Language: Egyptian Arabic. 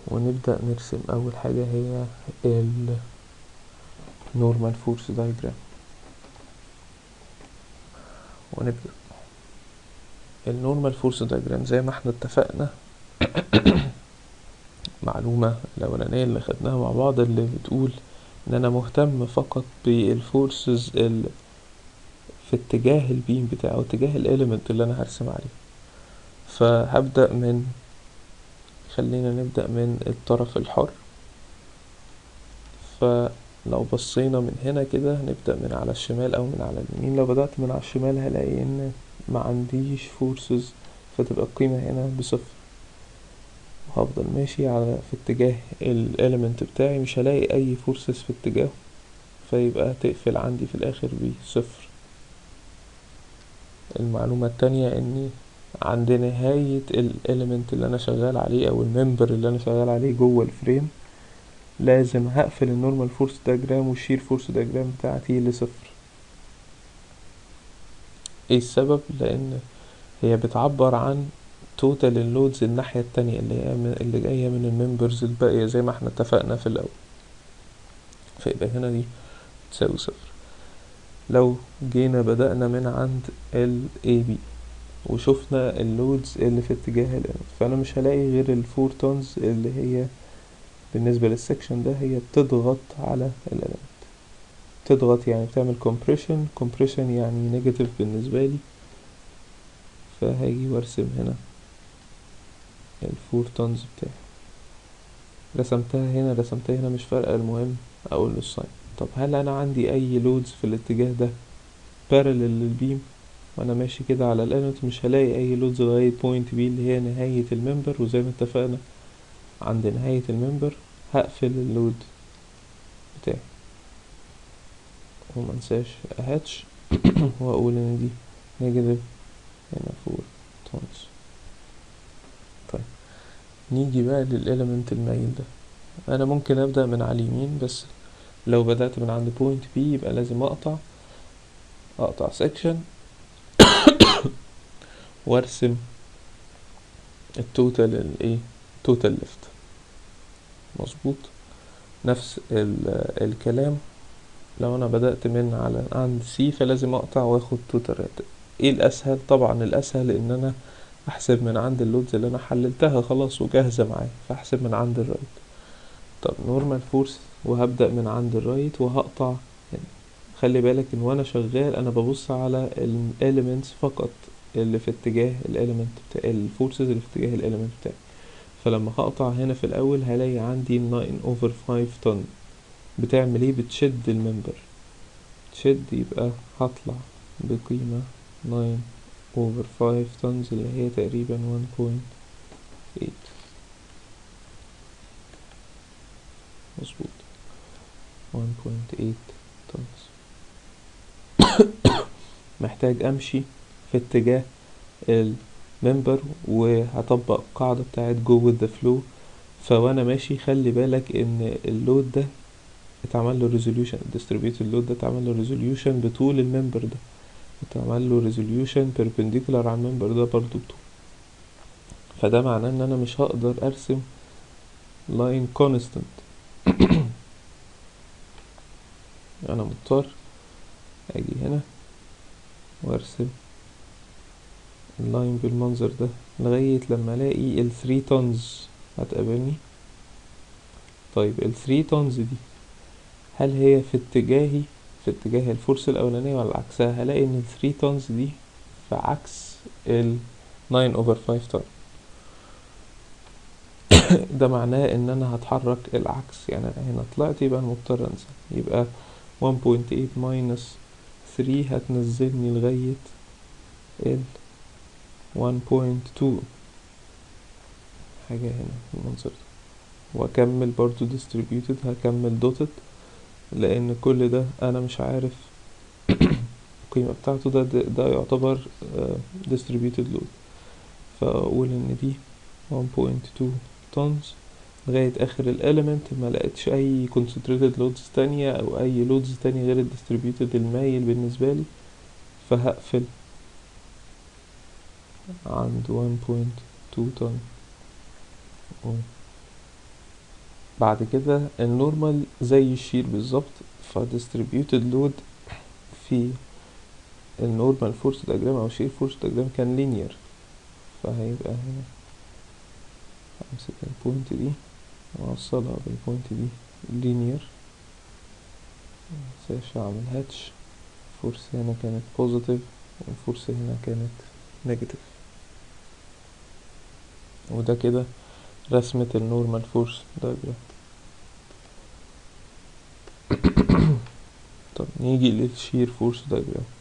ونبدأ نرسم أول حاجة هي ال normal force diagram ونبدأ النورمال فورس diagram زي ما احنا اتفقنا معلومة الأولانية اللي خدناها مع بعض اللي بتقول إن أنا مهتم فقط بالفورسز ال في اتجاه البيم بتاعه اتجاه الاليمنت اللي أنا هرسم عليه فهبدأ من خلينا نبدأ من الطرف الحر فلو بصينا من هنا كده هنبدأ من على الشمال أو من على اليمين لو بدأت من على الشمال هلاقي إن ما عنديش فورسز فتبقى القيمة هنا بصفر وهفضل ماشي على في اتجاه الاليمنت بتاعي مش هلاقي أي فورسز في اتجاهه فيبقى تقفل عندي في الآخر بصفر المعلومة التانية إني عند نهاية الاليمنت اللي أنا شغال عليه أو الممبر اللي أنا شغال عليه جوه الفريم لازم هقفل النورمال فورس دياجرام والشير فورس دياجرام بتاعتي لصفر ايه السبب لان هي بتعبر عن توتال اللودز الناحية التانية اللي هي من اللي جاية من الممبرز الباقية زي ما احنا اتفقنا في الأول فيبقى هنا دي تساوي صفر لو جينا بدأنا من عند ال AB وشفنا اللودز اللي في اتجاه الاليمنت فأنا مش هلاقي غير الفور تونز اللي هي بالنسبة للسكشن ده هي بتضغط على الاليمنت تضغط يعني بتعمل compression compression يعني نيجاتيف بالنسبة لي فهاجي وارسم هنا الفور تونز بتاعي رسمتها هنا رسمتها هنا مش فارقة المهم اقول له الساين طب هل انا عندي اي لودز في الاتجاه ده parallel للبيم وانا ماشي كده على الاليمنت مش هلاقي اي لودز لغاية بوينت بي اللي هي نهاية الممبر وزي ما اتفقنا عند نهاية الممبر هقفل اللود بتاعي ومنساش اهاتش واقول ان دي نيجاتيف هنا فور تونز طيب نيجي بقى للإليمنت المايل ده انا ممكن ابدأ من على اليمين بس لو بدأت من عند بوينت بي يبقى لازم اقطع اقطع سيكشن وارسم التوتال الايه توتال ليفت مظبوط نفس الكلام لو انا بدأت من على عند سي فلازم اقطع واخد توتال ريت ايه الاسهل طبعا الاسهل ان انا احسب من عند اللودز اللي انا حللتها خلاص وجاهزة معايا فاحسب من عند الرايت طب نورمال فورس وهبدأ من عند الرايت وهقطع هنا خلي بالك ان وانا شغال انا ببص على الاليمنتس فقط اللي في اتجاه الاليمنت بتاع الفورسز اللي في اتجاه الاليمنت بتاعي فلما هقطع هنا في الاول هلاقي عندي 9 اوفر 5 طن بتعمل ايه بتشد الممبر تشد يبقى هطلع بقيمة 9 over 5 tons اللي هي تقريبا 1.8 مظبوط 1.8 tons محتاج امشي في اتجاه الممبر وهطبق القاعدة بتاعت go with the flow فوانا ماشي خلي بالك ان اللود ده اتعمل له ريزوليوشن distributed load ده اتعمل له ريزوليوشن بطول الممبر ده اتعمل له ريزوليوشن perpendicular على الممبر ده برضو بطول فده معناه ان انا مش هقدر ارسم لاين كونستنت انا مضطر اجي هنا وارسم اللاين بالمنظر ده لغاية لما الاقي ال 3 تونز هتقابلني طيب ال 3 تونز دي هل هي في اتجاهي في اتجاه الفورس الأولانية ولا عكسها هلاقي ان ال 3 تونز دي في عكس ال 9 over 5 طن ده معناه ان انا هتحرك العكس يعني انا هنا طلعت يبقى انا مضطر انزل يبقى 1.8 minus 3 هتنزلني لغاية ال 1.2 حاجة هنا المنظر ده واكمل برضو distributed هكمل dotted لان كل ده انا مش عارف القيمة بتاعته ده ده, ده يعتبر uh, distributed load فاقول ان دي 1.2 tons لغاية اخر الاليمنت ما لقيتش اي concentrated loads تانية او اي loads تانية غير الديستريبيوتد المايل بالنسبة لي فهقفل عند 1.2 طن بعد كده النورمال زي الشير بالظبط فديستريبيوتد لود في النورمال فورس دياجرام او شير فورس دياجرام كان لينير فهيبقى هنا همسك البوينت دي واوصلها بالبوينت دي لينير منساش اعمل هاتش فورس هنا كانت بوزيتيف والفورس هنا كانت نيجاتيف وده كده رسمة النورمال فورس دايجرام طب نيجي للشير فورس دايجرام